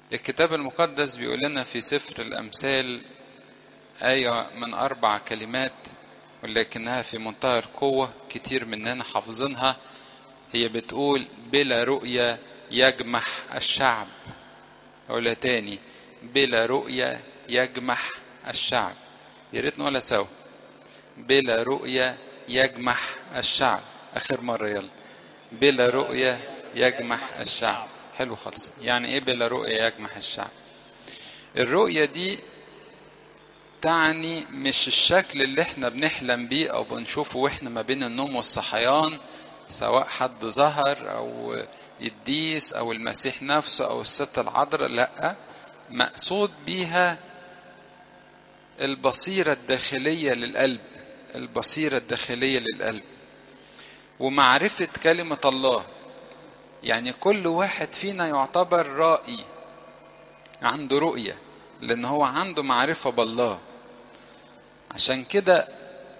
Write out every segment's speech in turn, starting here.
الكتاب المقدس بيقول لنا في سفر الأمثال آية من أربع كلمات ولكنها في منتهى القوة كتير مننا حافظينها هي بتقول بلا رؤية يجمح الشعب أقولها تاني بلا رؤية يجمح الشعب يا ريت نقولها سوا بلا رؤية يجمح الشعب آخر مرة يلا بلا رؤية يجمح الشعب حلو خالص يعني ايه بلا رؤية يجمح الشعب الرؤية دي تعني مش الشكل اللي احنا بنحلم بيه او بنشوفه واحنا ما بين النوم والصحيان سواء حد ظهر او الديس او المسيح نفسه او الست العذراء لا مقصود بيها البصيرة الداخلية للقلب البصيرة الداخلية للقلب ومعرفة كلمة الله يعني كل واحد فينا يعتبر رائي عنده رؤية لأن هو عنده معرفة بالله عشان كده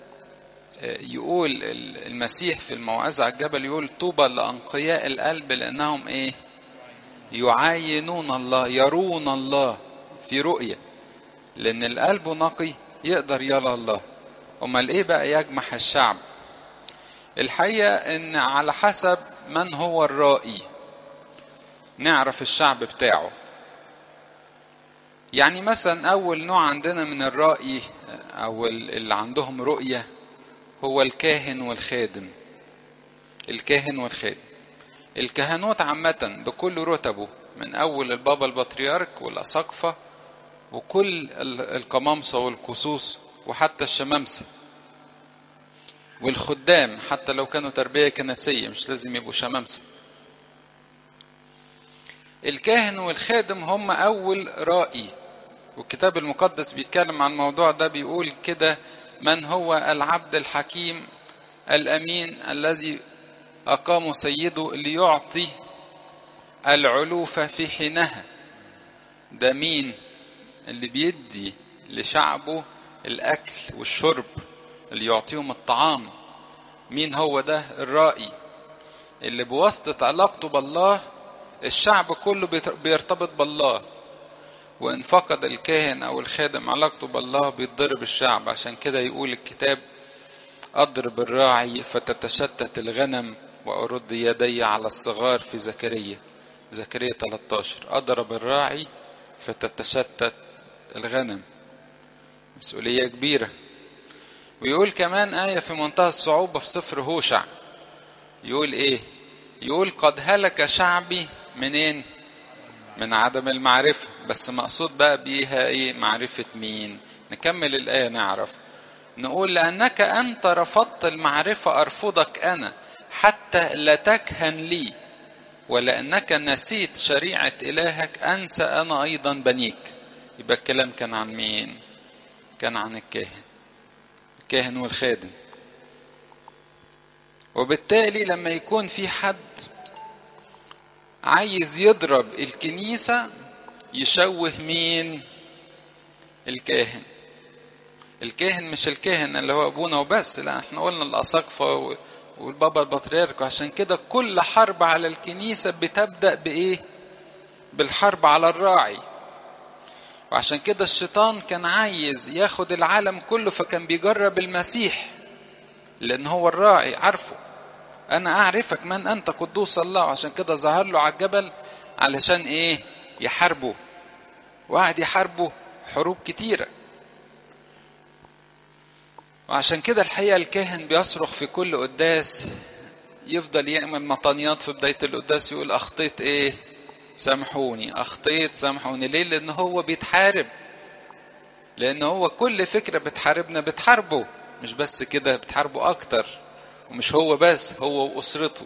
يقول المسيح في الموعظة على الجبل يقول طوبى لأنقياء القلب لأنهم إيه يعاينون الله يرون الله في رؤية لأن القلب نقي يقدر يرى الله أمال إيه بقى يجمح الشعب الحقيقة إن على حسب من هو الرائي نعرف الشعب بتاعه يعني مثلا أول نوع عندنا من الرأي أو اللي عندهم رؤية هو الكاهن والخادم الكاهن والخادم الكهنوت عامة بكل رتبه من أول البابا البطريرك والأساقفة وكل القمامسة والكسوس وحتى الشمامسة والخدام حتى لو كانوا تربية كنسية مش لازم يبقوا شمامسة الكاهن والخادم هم أول رائي والكتاب المقدس بيتكلم عن الموضوع ده بيقول كده من هو العبد الحكيم الأمين الذي أقام سيده ليعطي العلوفة في حينها ده مين اللي بيدي لشعبه الأكل والشرب اللي يعطيهم الطعام مين هو ده الرائي اللي بواسطة علاقته بالله الشعب كله بيرتبط بالله وإن فقد الكاهن أو الخادم علاقته بالله بيتضرب الشعب عشان كده يقول الكتاب أضرب الراعي فتتشتت الغنم وأرد يدي على الصغار في زكريا زكريا 13 أضرب الراعي فتتشتت الغنم مسؤولية كبيرة ويقول كمان آية في منتهى الصعوبة في سفر هوشع يقول إيه يقول قد هلك شعبي منين من عدم المعرفة بس مقصود بقى بيها إيه معرفة مين نكمل الآية نعرف نقول لأنك أنت رفضت المعرفة أرفضك أنا حتى لا تكهن لي ولأنك نسيت شريعة إلهك أنسى أنا أيضا بنيك يبقى الكلام كان عن مين كان عن الكاهن الكاهن والخادم وبالتالي لما يكون في حد عايز يضرب الكنيسة يشوه مين الكاهن الكاهن مش الكاهن اللي هو ابونا وبس لا احنا قلنا الاساقفه والبابا البطريرك وعشان كده كل حرب على الكنيسه بتبدا بايه بالحرب على الراعي وعشان كده الشيطان كان عايز ياخد العالم كله فكان بيجرب المسيح لان هو الراعي عارفه انا اعرفك من انت قدوس الله وعشان كده ظهر له على الجبل علشان ايه يحاربه وقعد يحاربه حروب كتيره وعشان كده الحقيقه الكاهن بيصرخ في كل قداس يفضل يعمل مطانيات في بدايه القداس يقول اخطيت ايه سامحوني اخطيت سامحوني ليه لان هو بيتحارب لان هو كل فكره بتحاربنا بتحاربه مش بس كده بتحاربه اكتر ومش هو بس هو واسرته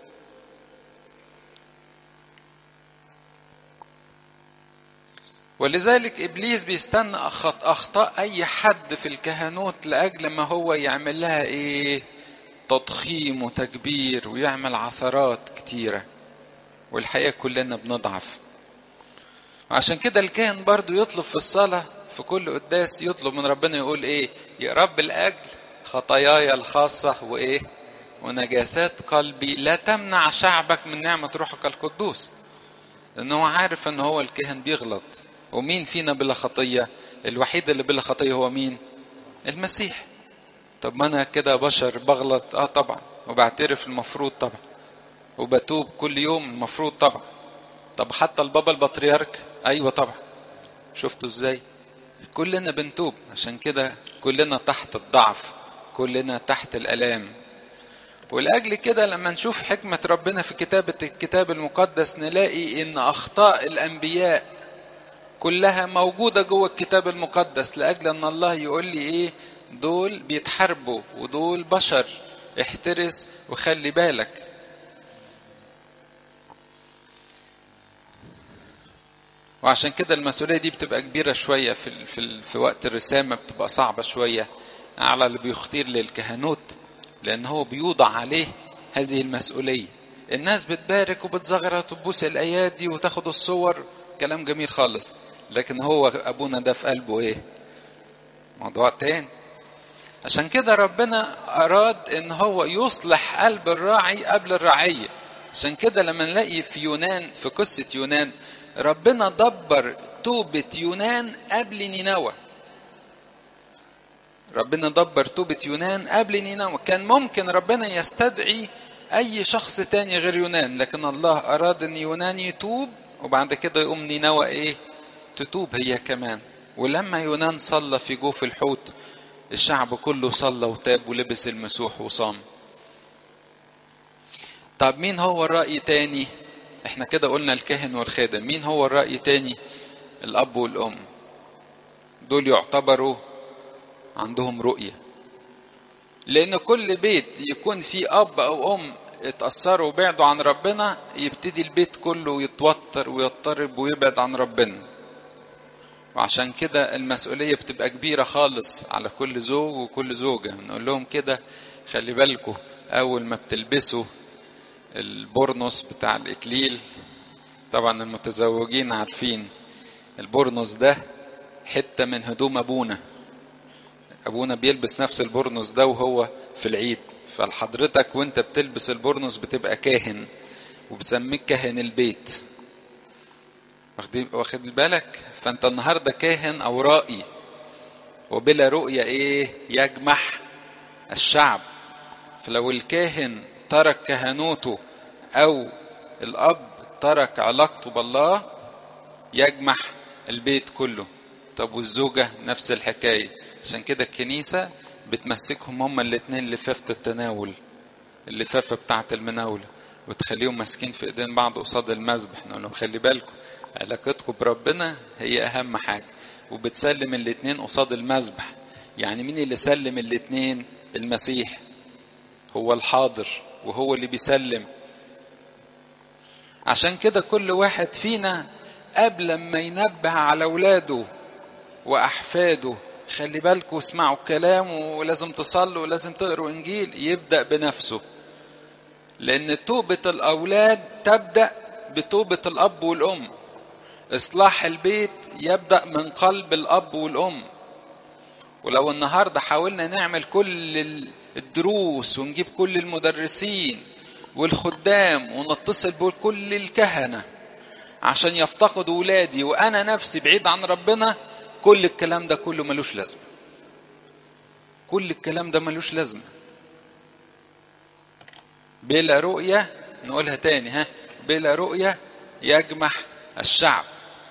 ولذلك ابليس بيستنى اخطاء اي حد في الكهنوت لاجل ما هو يعمل لها ايه تضخيم وتكبير ويعمل عثرات كتيره والحقيقه كلنا بنضعف عشان كده الكاهن برضو يطلب في الصلاه في كل قداس يطلب من ربنا يقول ايه يا رب لاجل خطاياي الخاصه وايه ونجاسات قلبي لا تمنع شعبك من نعمه روحك القدوس لأن هو عارف أن هو الكاهن بيغلط ومين فينا بلا خطية الوحيد اللي بلا خطية هو مين المسيح طب ما أنا كده بشر بغلط آه طبعا وبعترف المفروض طبعا وبتوب كل يوم المفروض طبعا طب حتى البابا البطريرك أيوة طبعا شفتوا ازاي كلنا بنتوب عشان كده كلنا تحت الضعف كلنا تحت الالام ولاجل كده لما نشوف حكمه ربنا في كتابه الكتاب المقدس نلاقي ان اخطاء الانبياء كلها موجوده جوه الكتاب المقدس لاجل ان الله يقول لي ايه دول بيتحاربوا ودول بشر احترس وخلي بالك وعشان كده المسؤوليه دي بتبقى كبيره شويه في ال في, ال في وقت الرسامه بتبقى صعبه شويه على اللي بيختير للكهنوت لان هو بيوضع عليه هذه المسؤوليه الناس بتبارك وبتزغرط وتبوس الايادي وتاخد الصور كلام جميل خالص لكن هو ابونا ده في قلبه ايه موضوع تاني عشان كده ربنا اراد ان هو يصلح قلب الراعي قبل الرعيه عشان كده لما نلاقي في يونان في قصه يونان ربنا دبر توبة يونان قبل نينوى ربنا دبر توبة يونان قبل نينوى كان ممكن ربنا يستدعي أي شخص تاني غير يونان لكن الله أراد أن يونان يتوب وبعد كده يقوم نينوى إيه تتوب هي كمان ولما يونان صلى في جوف الحوت الشعب كله صلى وتاب ولبس المسوح وصام طب مين هو الرأي تاني احنا كده قلنا الكاهن والخادم مين هو الرأي تاني الأب والأم دول يعتبروا عندهم رؤية لأن كل بيت يكون فيه أب أو أم اتأثروا وبعدوا عن ربنا يبتدي البيت كله يتوتر ويضطرب ويبعد عن ربنا وعشان كده المسؤولية بتبقى كبيرة خالص على كل زوج وكل زوجة نقول لهم كده خلي بالكم أول ما بتلبسوا البورنوس بتاع الإكليل طبعا المتزوجين عارفين البورنوس ده حتة من هدوم أبونا أبونا بيلبس نفس البورنوس ده وهو في العيد فلحضرتك وانت بتلبس البورنوس بتبقى كاهن وبسميك كاهن البيت واخد بالك فانت النهاردة كاهن أو رائي وبلا رؤية ايه يجمح الشعب فلو الكاهن ترك كهنوته او الاب ترك علاقته بالله يجمح البيت كله طب والزوجة نفس الحكاية عشان كده الكنيسة بتمسكهم هما الاتنين لفافة التناول اللفافة بتاعة المناولة وتخليهم ماسكين في ايدين بعض قصاد المذبح نقول لهم خلي بالكم علاقتكم بربنا هي اهم حاجة وبتسلم الاتنين قصاد المذبح يعني مين اللي سلم الاتنين المسيح هو الحاضر وهو اللي بيسلم عشان كده كل واحد فينا قبل ما ينبه على اولاده واحفاده خلي بالكم اسمعوا الكلام ولازم تصلوا ولازم تقروا انجيل يبدا بنفسه لان توبه الاولاد تبدا بتوبه الاب والام اصلاح البيت يبدا من قلب الاب والام ولو النهارده حاولنا نعمل كل الدروس ونجيب كل المدرسين والخدام ونتصل بكل الكهنه عشان يفتقدوا ولادي وانا نفسي بعيد عن ربنا كل الكلام ده كله ملوش لازمه كل الكلام ده ملوش لازمه بلا رؤيه نقولها تاني ها بلا رؤيه يجمح الشعب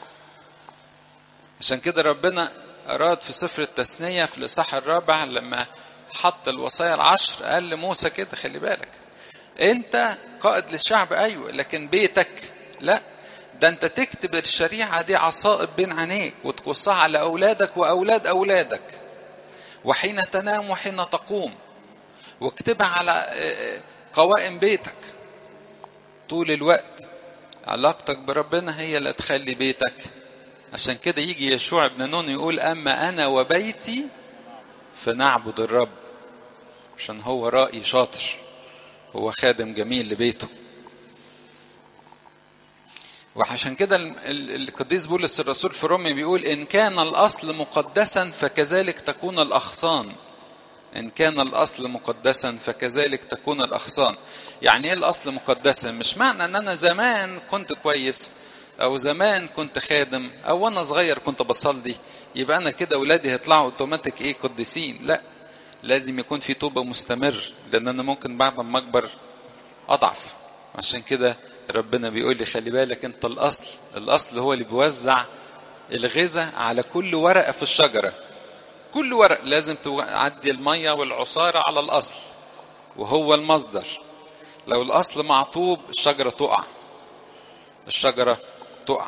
عشان كده ربنا أراد في سفر التثنية في الإصحاح الرابع لما حط الوصايا العشر قال لموسى كده خلي بالك أنت قائد للشعب أيوة لكن بيتك لا ده أنت تكتب الشريعة دي عصائب بين عينيك وتقصها على أولادك وأولاد أولادك وحين تنام وحين تقوم واكتبها على قوائم بيتك طول الوقت علاقتك بربنا هي اللي تخلي بيتك عشان كده يجي يشوع ابن نون يقول أما أنا وبيتي فنعبد الرب عشان هو رأي شاطر هو خادم جميل لبيته وعشان كده القديس بولس الرسول في رومي بيقول إن كان الأصل مقدسا فكذلك تكون الأغصان إن كان الأصل مقدسا فكذلك تكون الأغصان يعني إيه الأصل مقدسا مش معنى أن أنا زمان كنت كويس او زمان كنت خادم او وانا صغير كنت بصلي يبقى انا كده اولادي هيطلعوا اوتوماتيك ايه قديسين لا لازم يكون في توبه مستمر لان انا ممكن بعد ما اكبر اضعف عشان كده ربنا بيقول لي خلي بالك انت الاصل الاصل هو اللي بيوزع الغذاء على كل ورقه في الشجره كل ورق لازم تعدي الميه والعصاره على الاصل وهو المصدر لو الاصل معطوب الشجره تقع الشجره تقع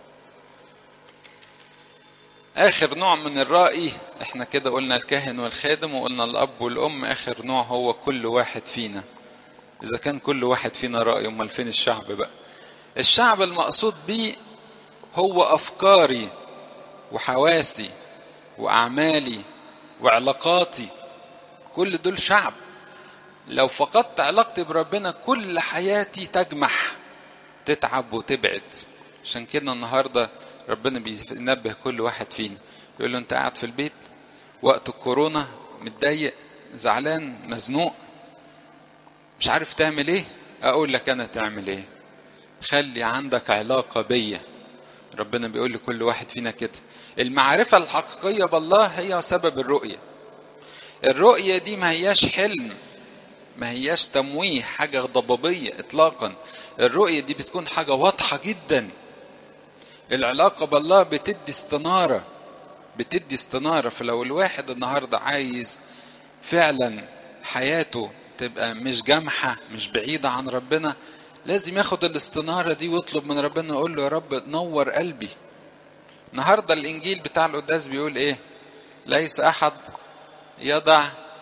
اخر نوع من الرأي احنا كده قلنا الكاهن والخادم وقلنا الاب والام اخر نوع هو كل واحد فينا اذا كان كل واحد فينا رأي امال فين الشعب بقى الشعب المقصود بيه هو افكاري وحواسي واعمالي وعلاقاتي كل دول شعب لو فقدت علاقتي بربنا كل حياتي تجمح تتعب وتبعد عشان كده النهارده ربنا بينبه كل واحد فينا يقول له انت قاعد في البيت وقت الكورونا متضايق زعلان مزنوق مش عارف تعمل ايه اقول لك انا تعمل ايه خلي عندك علاقة بيا ربنا بيقول لكل واحد فينا كده المعرفة الحقيقية بالله هي سبب الرؤية الرؤية دي ما هياش حلم ما هياش تمويه حاجة ضبابية اطلاقا الرؤية دي بتكون حاجة واضحة جدا العلاقة بالله بتدي استنارة بتدي استنارة فلو الواحد النهاردة عايز فعلا حياته تبقى مش جامحة مش بعيدة عن ربنا لازم ياخد الاستنارة دي ويطلب من ربنا يقول له يا رب نور قلبي النهاردة الإنجيل بتاع القداس بيقول إيه ليس أحد يضع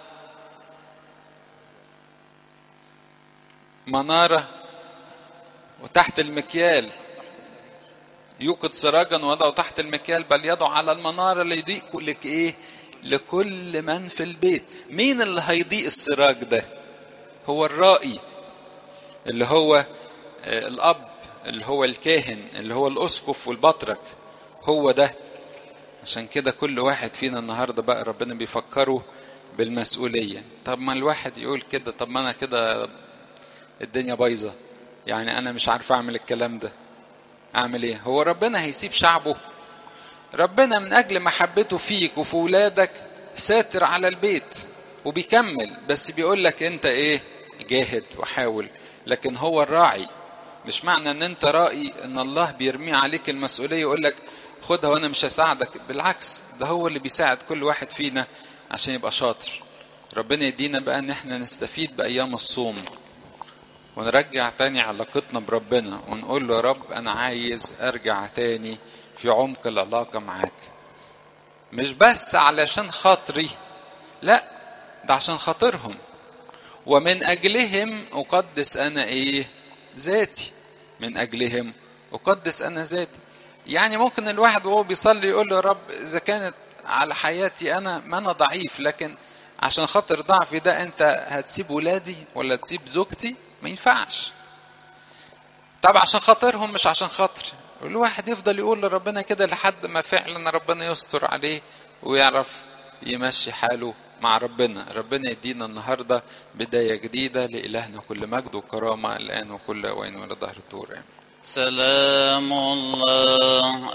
منارة وتحت المكيال يوقد سراجا ويضعه تحت المكيال بل يضع على المنارة ليضيء لك ايه لكل من في البيت مين اللي هيضيء السراج ده هو الرائي اللي هو الاب اللي هو الكاهن اللي هو الاسقف والبطرك هو ده عشان كده كل واحد فينا النهارده بقى ربنا بيفكره بالمسؤوليه طب ما الواحد يقول كده طب ما انا كده الدنيا بايظه يعني انا مش عارف اعمل الكلام ده اعمل ايه هو ربنا هيسيب شعبه ربنا من اجل محبته فيك وفي ولادك ساتر على البيت وبيكمل بس بيقول لك انت ايه جاهد وحاول لكن هو الراعي مش معنى ان انت رائي ان الله بيرمي عليك المسؤوليه يقول لك خدها وانا مش هساعدك بالعكس ده هو اللي بيساعد كل واحد فينا عشان يبقى شاطر ربنا يدينا بقى ان احنا نستفيد بايام الصوم ونرجع تاني علاقتنا بربنا ونقول له يا رب انا عايز ارجع تاني في عمق العلاقة معاك مش بس علشان خاطري لا ده عشان خاطرهم ومن اجلهم اقدس انا ايه ذاتي من اجلهم اقدس انا ذاتي يعني ممكن الواحد وهو بيصلي يقول له يا رب اذا كانت على حياتي انا ما انا ضعيف لكن عشان خاطر ضعفي ده انت هتسيب ولادي ولا تسيب زوجتي ما ينفعش طب عشان خاطرهم مش عشان خاطري الواحد يفضل يقول لربنا كده لحد ما فعلا ربنا يستر عليه ويعرف يمشي حاله مع ربنا ربنا يدينا النهاردة بداية جديدة لإلهنا كل مجد وكرامة الآن وكل وين ولظهر الطور سلام الله